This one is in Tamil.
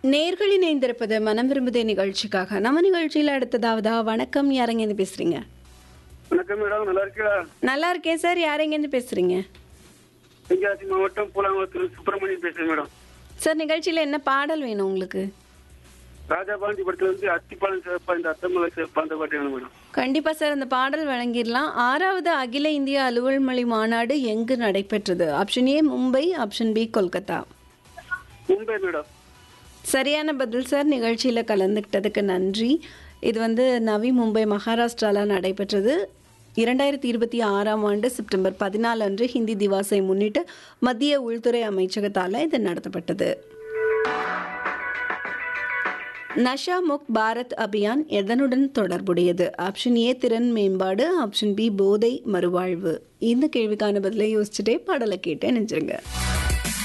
நேர்கள் இணைந்திருப்பது மனம் விரும்புதே நிகழ்ச்சிக்காக நம்ம நிகழ்ச்சியில் அடுத்ததாவதா வணக்கம் யாரெங்கேருந்து பேசுறீங்க வணக்கம் மேடம் நல்லா இருக்கீங்களா நல்லா இருக்கேன் சார் யாரெங்கேருந்து பேசுறீங்க தென்காசி மாவட்டம் பூலாங்குளத்தில் சுப்பிரமணியன் பேசுறேன் மேடம் சார் நிகழ்ச்சியில் என்ன பாடல் வேணும் உங்களுக்கு ராஜாபாண்டி படத்துல இருந்து அத்திப்பாளம் சிறப்பா இந்த அத்தமலை சிறப்பா அந்த பாட்டு வேணும் மேடம் கண்டிப்பாக சார் அந்த பாடல் வழங்கிடலாம் ஆறாவது அகில இந்திய அலுவல் மொழி மாநாடு எங்கு நடைபெற்றது option A Mumbai option B Kolkata Mumbai madam சரியான பதில் சார் நிகழ்ச்சியில் கலந்துக்கிட்டதுக்கு நன்றி இது வந்து நவி மும்பை மகாராஷ்டிராவில் நடைபெற்றது இரண்டாயிரத்தி இருபத்தி ஆறாம் ஆண்டு செப்டம்பர் பதினாலு அன்று ஹிந்தி திவாஸை முன்னிட்டு மத்திய உள்துறை அமைச்சகத்தால் இது நடத்தப்பட்டது நஷா முக் பாரத் அபியான் எதனுடன் தொடர்புடையது ஆப்ஷன் ஏ திறன் மேம்பாடு ஆப்ஷன் பி போதை மறுவாழ்வு இந்த கேள்விக்கான பதிலை யோசிச்சுட்டே பாடலை கேட்டு நினைச்சிருங்க